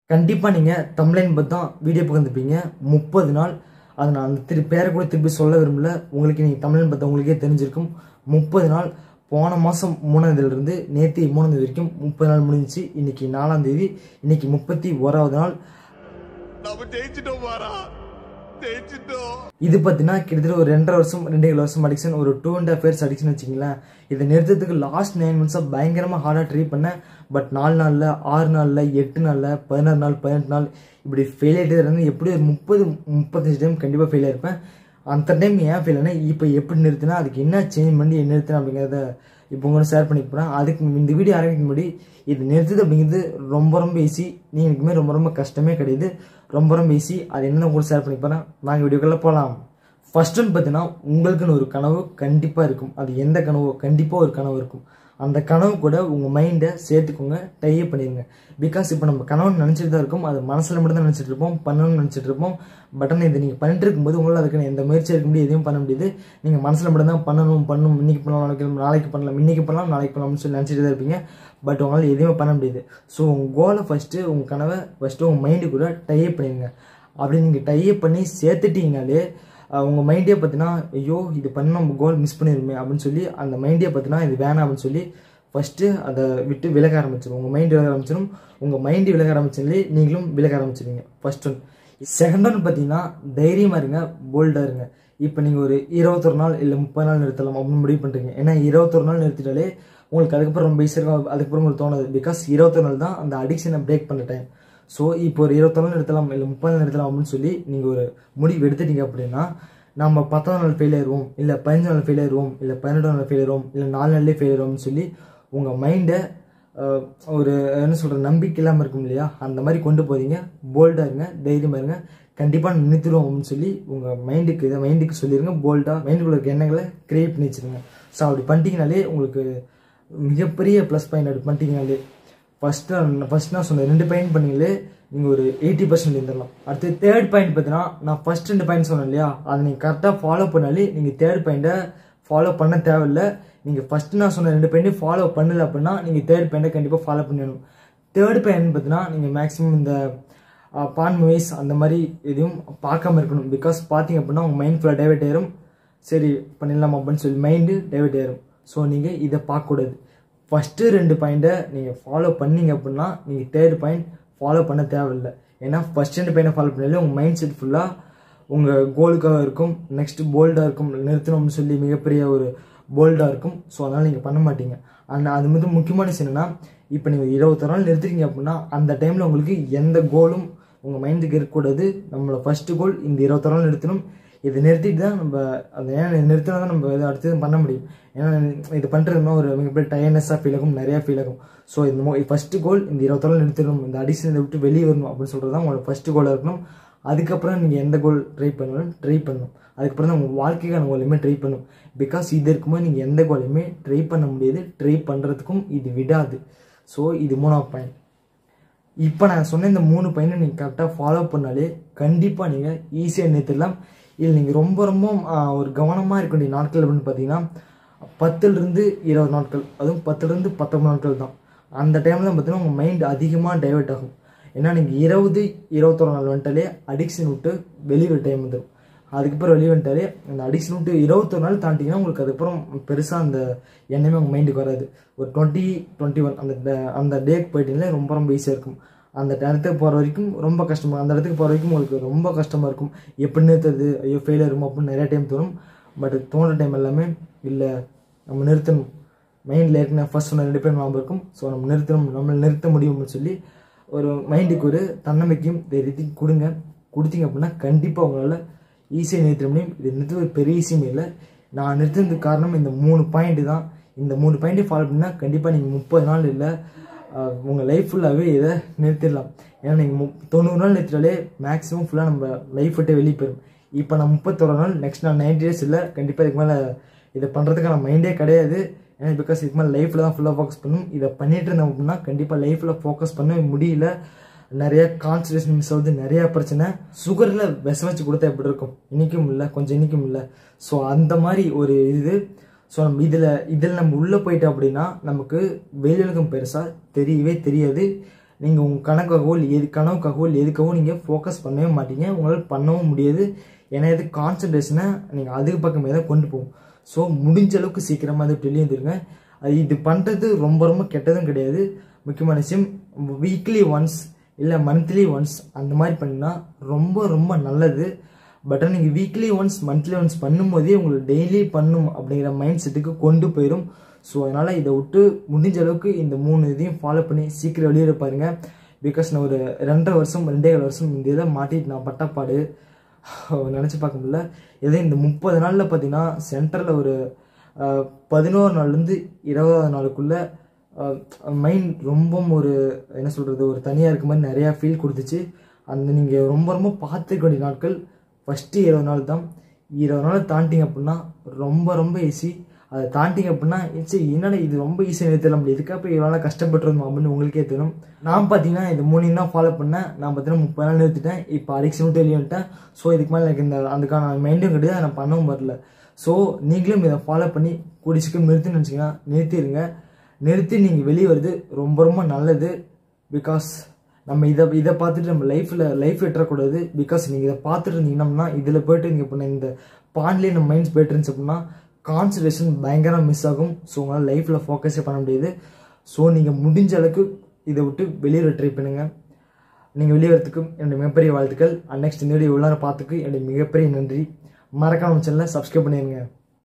கண்டிப்பாக நீங்கள் தமிழன் பற்றி தான் வீடியோ பகிர்ந்துப்பீங்க முப்பது நாள் அதை நான் அந்த திரு பேரை கூட திருப்பி சொல்ல விரும்பல உங்களுக்கு நீங்கள் தமிழன் பற்றி உங்களுக்கே தெரிஞ்சிருக்கும் முப்பது நாள் போன மாதம் மூணாந்தேதியிலிருந்து நேற்று மூணாந்தேதி வரைக்கும் முப்பது நாள் முடிஞ்சிச்சு இன்னைக்கு நாலாம் தேதி இன்னைக்கு முப்பத்தி ஓராவது நாள் நம்ம ஜெயிச்சிட்டோம் பாரா ஜெயிச்சிட்டோம் இது பார்த்தீங்கன்னா கிட்டத்தட்ட ஒரு ரெண்டரை வருஷம் ரெண்டே ஏழு வருஷம் அடிக்ஷன் ஒரு two and half years addiction வச்சிங்களேன் இதை நிறுத்தத்துக்கு லாஸ்ட் நைன் மந்த்ஸாக பயங்கரமாக ஹார்டாக ட்ரை பண்ணேன் பட் நாலு நாளில் ஆறு நாளில் எட்டு நாளில் பதினாறு நாள் பதினெட்டு நாள் இப்படி ஃபெயில் ஆகிட்டே இருந்து எப்படி ஒரு முப்பது முப்பத்தஞ்சு டைம் கண்டிப்பாக ஃபெயில் ஆயிருப்பேன் அந்த டைம் ஏன் ஃபெயில் ஆனேன் இப்போ எப்படி நிறுத்தினா அதுக்கு என்ன சேஞ்ச் பண்ணி என்ன நிறுத்தினேன் அப்படிங்கிறத இப்போ உங்களோட ஷேர் பண்ணி போகிறேன் அதுக்கு இந்த வீடியோ ஆரம்பிக்கும் முன்னாடி இது நிறுத்துது அப்படிங்கிறது ரொம்ப ரொம்ப ஈஸி நீ எனக்குமே ரொம்ப ரொம்ப கஷ்டமே கிடையாது ரொம்ப ரொம்ப ஈஸி அது என்ன உங்களுக்கு ஷேர் பண்ணி போகிறேன் நாங்கள் வீடியோக்குள்ளே போகலாம் ஃபர்ஸ்ட் ஒன் பார்த்தீங்கன்னா உங்களுக்குன்னு ஒரு கனவு கண்டிப்பாக இருக்கும் அது எந்த கனவோ கண்டிப்பாக ஒரு கனவு இருக்கும் அந்த கனவு கூட உங்கள் மைண்டை சேர்த்துக்கோங்க டைப் பண்ணிடுங்க பிகாஸ் இப்போ நம்ம கனவு நினச்சிட்டு தான் இருக்கும் அது மனசில் மட்டும் தான் நினச்சிட்டு இருப்போம் பண்ணணும்னு நினச்சிட்டு இருப்போம் பட் ஆனால் இதை நீங்கள் பண்ணிட்டு இருக்கும்போது உங்களால் அதுக்கு எந்த முயற்சி எடுக்க முடியாது எதுவும் பண்ண முடியாது நீங்கள் மனசில் மட்டும் தான் பண்ணணும் பண்ணணும் இன்னைக்கு பண்ணலாம் நாளைக்கு நாளைக்கு பண்ணலாம் இன்னைக்கு பண்ணலாம் நாளைக்கு பண்ணலாம்னு சொல்லி நினச்சிட்டு தான் இருப்பீங்க பட் உங்களால் எதுவுமே பண்ண முடியாது ஸோ உங்கள் கோலை ஃபஸ்ட்டு உங்கள் கனவை ஃபஸ்ட்டு உங்கள் மைண்டு கூட டைப் பண்ணிடுங்க அப்படி நீங்கள் டைப் பண்ணி சேர்த்துட்டீங்கனாலே உங்கள் மைண்டே பார்த்தீங்கன்னா ஐயோ இது பண்ண நம்ம கோல் மிஸ் பண்ணிருமே அப்படின்னு சொல்லி அந்த மைண்டே பார்த்தீங்கன்னா இது வேணாம் அப்படின்னு சொல்லி ஃபஸ்ட்டு அதை விட்டு விலக ஆரம்பிச்சிடும் உங்கள் மைண்ட் விலக ஆரம்பிச்சிடும் உங்கள் மைண்டு விலக ஆரம்பிச்சாலே நீங்களும் விலக ஆரம்பிச்சிடுவீங்க ஃபர்ஸ்ட் ஒன் செகண்ட் ஒன் பார்த்தீங்கன்னா தைரியமாக இருங்க போல்டாக இருங்க இப்போ நீங்கள் ஒரு இருபத்தொரு நாள் இல்லை முப்பது நாள் நிறுத்தலாம் அப்படின்னு முடிவு பண்ணுறீங்க ஏன்னா இருபத்தொரு நாள் நிறுத்திட்டாலே உங்களுக்கு அதுக்கப்புறம் ரொம்ப ஈஸியாக இருக்கும் அதுக்கப்புறம் உங்களுக்கு தோணுது பிகாஸ் இருபத்தொரு நாள் தான் அந்த அடிக்ஷனை பிரேக் பண்ண டைம் ஸோ இப்போ ஒரு இருபத்தொரு நாள் நிறுத்தலாம் இல்லை முப்பது நாள் நிறுத்தலாம் அப்படின்னு சொல்லி நீங்கள் ஒரு முடிவு எடுத்துட்டீங்க அப்படின்னா நம்ம பத்தாவது நாள் ஃபெயில் ஆயிடுவோம் இல்லை பதினஞ்சு நாள் ஃபெயில் ஆயிடுவோம் இல்லை பன்னெண்டு நாள் ஃபெயில் ஆயிடுவோம் இல்லை நாலு நாள்லேயே ஃபெயில் ஆயிடுவோம்னு சொல்லி உங்கள் மைண்டை ஒரு என்ன சொல்கிற நம்பிக்கை இல்லாமல் இருக்கும் இல்லையா அந்த மாதிரி கொண்டு போதீங்க போல்டாக இருங்க தைரியமாக இருங்க கண்டிப்பாக நிறுத்திடுவோம் அப்படின்னு சொல்லி உங்கள் மைண்டுக்கு இதை மைண்டுக்கு சொல்லிடுங்க போல்டாக மைண்டுக்குள்ள இருக்க எண்ணங்களை க்ரியேட் பண்ணி வச்சுருங்க ஸோ அப்படி பண்ணிட்டீங்கனாலே உங்களுக்கு மிகப்பெரிய ப்ளஸ் பாயிண்ட் அப்படி பண்ணிட்டீங்கனாலே ஃபஸ்ட்டு ஃபஸ்ட் நான் சொன்னேன் ரெண்டு பாயிண்ட் பண்ணீங்களே நீங்கள் ஒரு எயிட்டி பர்சன்ட் இருந்துடலாம் அடுத்து தேர்ட் பாயிண்ட் பார்த்தீங்கன்னா நான் ஃபஸ்ட் ரெண்டு பாயிண்ட் சொன்னேன் இல்லையா அதை நீங்கள் கரெக்டாக ஃபாலோ பண்ணாலே நீங்கள் தேர்ட் பாயிண்ட்டை ஃபாலோ பண்ண தேவையில்லை நீங்கள் ஃபஸ்ட்டு நான் சொன்ன ரெண்டு பாயிண்ட்டையும் ஃபாலோ பண்ணல அப்படின்னா நீங்கள் தேர்ட் பாயிண்ட்டை கண்டிப்பாக ஃபாலோ பண்ணணும் தேர்ட் பாயிண்ட் பார்த்தீங்கன்னா நீங்கள் மேக்ஸிமம் இந்த பான் மூவிஸ் அந்த மாதிரி எதையும் பார்க்காம இருக்கணும் பிகாஸ் பார்த்தீங்க அப்படின்னா உங்கள் மைண்ட் ஃபுல்லாக டைவர்ட் ஆயிரும் சரி பண்ணிடலாம் அப்படின்னு சொல்லி மைண்டு டைவர்ட் ஆயிரும் ஸோ நீங்கள் இதை பார்க்கக்கூடாது ஃபஸ்ட்டு ரெண்டு பாயிண்ட்டை நீங்கள் ஃபாலோ பண்ணீங்க அப்படின்னா நீங்கள் தேர்ட் பாயிண்ட் ஃபாலோ பண்ண தேவையில்லை ஏன்னா ஃபஸ்ட் ரெண்டு பாயிண்ட்டை ஃபாலோ பண்ணாலே உங்கள் மைண்ட் செட் ஃபுல்லாக உங்கள் கோலுக்காக இருக்கும் நெக்ஸ்ட் போல்டாக இருக்கும் நிறுத்தணும்னு சொல்லி மிகப்பெரிய ஒரு போல்டாக இருக்கும் ஸோ அதனால் நீங்கள் பண்ண மாட்டீங்க ஆனால் அது மட்டும் முக்கியமான விஷயம் என்னென்னா இப்போ நீங்கள் இருபத்தொரு நாள் நிறுத்துறீங்க அப்படின்னா அந்த டைமில் உங்களுக்கு எந்த கோலும் உங்கள் மைண்டுக்கு இருக்கக்கூடாது நம்மளோட ஃபஸ்ட்டு கோல் இந்த இருபத்தொரு நாள் நிறுத்தணும் இதை நிறுத்திட்டு தான் நம்ம அந்த ஏன் நிறுத்தினா தான் நம்ம இதை அடுத்தது பண்ண முடியும் ஏன்னா இது பண்ணுறதுனா ஒரு மிகப்பெரிய டயர்னஸாக ஃபீல் ஆகும் நிறையா ஃபீல் ஆகும் ஸோ இந்த மோ ஃபஸ்ட்டு கோல் இந்த இருபத்தொரு நிறுத்தணும் இந்த அடிஷன் இதை விட்டு வெளியே வரணும் அப்படின்னு சொல்கிறது தான் உங்களோட ஃபஸ்ட்டு கோலாக இருக்கணும் அதுக்கப்புறம் நீங்கள் எந்த கோல் ட்ரை பண்ணணும் ட்ரை பண்ணணும் அதுக்கப்புறம் தான் உங்கள் வாழ்க்கைக்கான கோலையுமே ட்ரை பண்ணும் பிகாஸ் இது இருக்கும்போது நீங்கள் எந்த கோலையுமே ட்ரை பண்ண முடியாது ட்ரை பண்ணுறதுக்கும் இது விடாது ஸோ இது மூணாவது பாயிண்ட் இப்போ நான் சொன்ன இந்த மூணு பாயிண்ட்டை நீங்கள் கரெக்டாக ஃபாலோ பண்ணாலே கண்டிப்பாக நீங்கள் ஈஸியாக நிறுத்திடலாம் இல்லை நீங்கள் ரொம்ப ரொம்ப ஒரு கவனமாக இருக்க வேண்டிய நாட்கள் அப்படின்னு பார்த்தீங்கன்னா பத்துலேருந்து இருபது நாட்கள் அதுவும் பத்துலேருந்து பத்தொம்பது நாட்கள் தான் அந்த டைமில் பார்த்தீங்கன்னா உங்கள் மைண்ட் அதிகமாக டைவெர்ட் ஆகும் ஏன்னா நீங்கள் இருபது இருபத்தொரு நாள் வந்துட்டாலே அடிக்ஷன் விட்டு வெளியே டைம் வந்துடும் அதுக்கப்புறம் வெளியே வந்துட்டாலே அந்த அடிக்ஷன் விட்டு இருபத்தொரு நாள் தாண்டிங்கன்னா உங்களுக்கு அதுக்கப்புறம் பெருசாக அந்த எண்ணமே உங்கள் மைண்டுக்கு வராது ஒரு டுவெண்ட்டி டுவெண்ட்டி ஒன் அந்த அந்த டேக்கு போயிட்டீங்கன்னா ரொம்ப ரொம்ப ஈஸியாக இருக்கும் அந்த இடத்துக்கு போகிற வரைக்கும் ரொம்ப கஷ்டமாக அந்த இடத்துக்கு போகிற வரைக்கும் உங்களுக்கு ரொம்ப கஷ்டமாக இருக்கும் எப்படி நிறுத்துறது ஐயோ ஃபெயில் ஆயிருமோ அப்படின்னு நிறைய டைம் தோணும் பட் தோணுற டைம் எல்லாமே இல்லை நம்ம நிறுத்தணும் மைண்டில் ஏற்கனவே ஃபர்ஸ்ட் சொன்ன ரெண்டு பேரும் ஞாபகம் இருக்கும் ஸோ நம்ம நிறுத்தணும் நம்மளை நிறுத்த முடியும்னு சொல்லி ஒரு மைண்டுக்கு ஒரு தன்னம்பிக்கையும் தைரியத்தையும் கொடுங்க கொடுத்தீங்க அப்படின்னா கண்டிப்பாக உங்களால் ஈஸியாக நிறுத்த முடியும் இது நிறுத்த ஒரு பெரிய ஈஸியுமே இல்லை நான் நிறுத்துறதுக்கு காரணம் இந்த மூணு பாயிண்ட்டு தான் இந்த மூணு பாயிண்ட்டை ஃபாலோ பண்ணால் கண்டிப்பாக நீங்கள் முப்பது நாள் இல்லை உங்கள் லைஃப் ஃபுல்லாகவே இதை நிறுத்திடலாம் ஏன்னா நீங்கள் முப் தொண்ணூறு நாள் நிறுத்தினாலே மேக்ஸிமம் ஃபுல்லாக நம்ம லைஃப் விட்டு வெளியே போயிடும் இப்போ நான் முப்பத்தொரு நாள் நெக்ஸ்ட் நான் நைன்டி டேஸ் இல்லை கண்டிப்பாக இதுக்கு மேலே இதை பண்ணுறதுக்கான மைண்டே கிடையாது ஏன்னா பிகாஸ் இதுக்கு மேலே லைஃப்பில் தான் ஃபுல்லாக ஃபோக்கஸ் பண்ணணும் இதை பண்ணிட்டு இருந்தோம் அப்படின்னா கண்டிப்பாக லைஃப்பில் ஃபோக்கஸ் பண்ண முடியல நிறைய கான்சன்ட்ரேஷன் மிஸ் ஆகுது நிறைய பிரச்சனை சுகரில் விஷம் வச்சு கொடுத்தா எப்படி இருக்கும் இன்றைக்கும் இல்லை கொஞ்சம் இன்றைக்கும் இல்லை ஸோ அந்த மாதிரி ஒரு இது ஸோ நம்ம இதில் இதில் நம்ம உள்ளே போயிட்டோம் அப்படின்னா நமக்கு வெளியுலகம் பெருசாக தெரியவே தெரியாது நீங்கள் உங்கள் கணக்காகவோ இல்லை எது கனவுக்காகவோ இல்லை எதுக்காகவோ நீங்கள் ஃபோக்கஸ் பண்ணவே மாட்டீங்க உங்களால் பண்ணவும் முடியாது ஏன்னா இது கான்சன்ட்ரேஷனை நீங்கள் அதுக்கு பக்கமே தான் கொண்டு போகும் ஸோ முடிஞ்ச அளவுக்கு சீக்கிரமாக அதை வெளியே வந்துருங்க அது இது பண்ணுறது ரொம்ப ரொம்ப கெட்டதும் கிடையாது முக்கியமான விஷயம் வீக்லி ஒன்ஸ் இல்லை மந்த்லி ஒன்ஸ் அந்த மாதிரி பண்ணினா ரொம்ப ரொம்ப நல்லது பட் ஆனால் நீங்கள் வீக்லி ஒன்ஸ் மந்த்லி ஒன்ஸ் பண்ணும்போதே உங்களுக்கு டெய்லி பண்ணும் அப்படிங்கிற மைண்ட் செட்டுக்கு கொண்டு போயிடும் ஸோ அதனால் இதை விட்டு முடிஞ்ச அளவுக்கு இந்த மூணு இதையும் ஃபாலோ பண்ணி சீக்கிரம் வெளியே பாருங்க பிகாஸ் நான் ஒரு ரெண்டரை வருஷம் ரெண்டே கால் வருஷம் இந்த இதை மாட்டிட்டு நான் பட்டப்பாடு நினச்சி பார்க்க முடியல இதே இந்த முப்பது நாளில் பார்த்தீங்கன்னா சென்டரில் ஒரு அஹ், பதினோரு நாள்லேருந்து இருபதாவது நாளுக்குள்ளே மைண்ட் ரொம்ப ஒரு என்ன சொல்கிறது ஒரு தனியாக இருக்க மாதிரி நிறையா ஃபீல் கொடுத்துச்சு அந்த நீங்கள் ரொம்ப ரொம்ப பார்த்துக்க வேண்டிய நாட்கள் ஃபஸ்ட்டு இருபது நாள் தான் இருபது நாள் தாண்டிங்க அப்படின்னா ரொம்ப ரொம்ப ஈஸி அதை தாண்டிங்க அப்படின்னா சரி என்னடா இது ரொம்ப ஈஸியாக நிறுத்தல முடியும் இதுக்காக போய் இவ்வளோ நாள் கஷ்டப்பட்டுருந்தோம் அப்படின்னு உங்களுக்கே தோணும் நான் பார்த்தீங்கன்னா இந்த மூணையும் தான் ஃபாலோ பண்ணேன் நான் பார்த்தீங்கன்னா முப்பது நாள் நிறுத்திட்டேன் இப்போ அடிக்ஸ் மட்டும் வெளியே வந்துட்டேன் ஸோ இதுக்கு மேலே எனக்கு இந்த அதுக்கான மைண்டும் கிடையாது நான் பண்ணவும் வரல ஸோ நீங்களும் இதை ஃபாலோ பண்ணி கூடி சீக்கிரம் நிறுத்துன்னு நினச்சிங்கன்னா நிறுத்திடுங்க நிறுத்தி நீங்கள் வெளியே வருது ரொம்ப ரொம்ப நல்லது பிகாஸ் நம்ம இதை இதை பார்த்துட்டு நம்ம லைஃப்பில் லைஃப் விட்டுறக்கூடாது பிகாஸ் நீங்கள் இதை பார்த்துட்டு இருந்தீங்கன்னா இதில் போயிட்டு நீங்கள் இப்போ இந்த பான்லேயே நம்ம மைண்ட்ஸ் போயிட்டு இருந்துச்சு அப்படின்னா கான்சன்ட்ரேஷன் பயங்கரம் மிஸ் ஆகும் ஸோ உங்களால் லைஃப்பில் ஃபோக்கஸே பண்ண முடியாது ஸோ நீங்கள் முடிஞ்ச அளவுக்கு இதை விட்டு வெளியே ட்ரை பண்ணுங்கள் நீங்கள் வெளியே வரதுக்கு என்னுடைய மிகப்பெரிய வாழ்த்துக்கள் அண்ட் நெக்ஸ்ட் இந்த வீடியோ இவ்வளோ நேரம் பார்த்துக்கு என்னுடைய மிகப்பெரிய நன்றி மறக்காம சேனலை சப்ஸ்கிரைப் பண்ணிடுங்க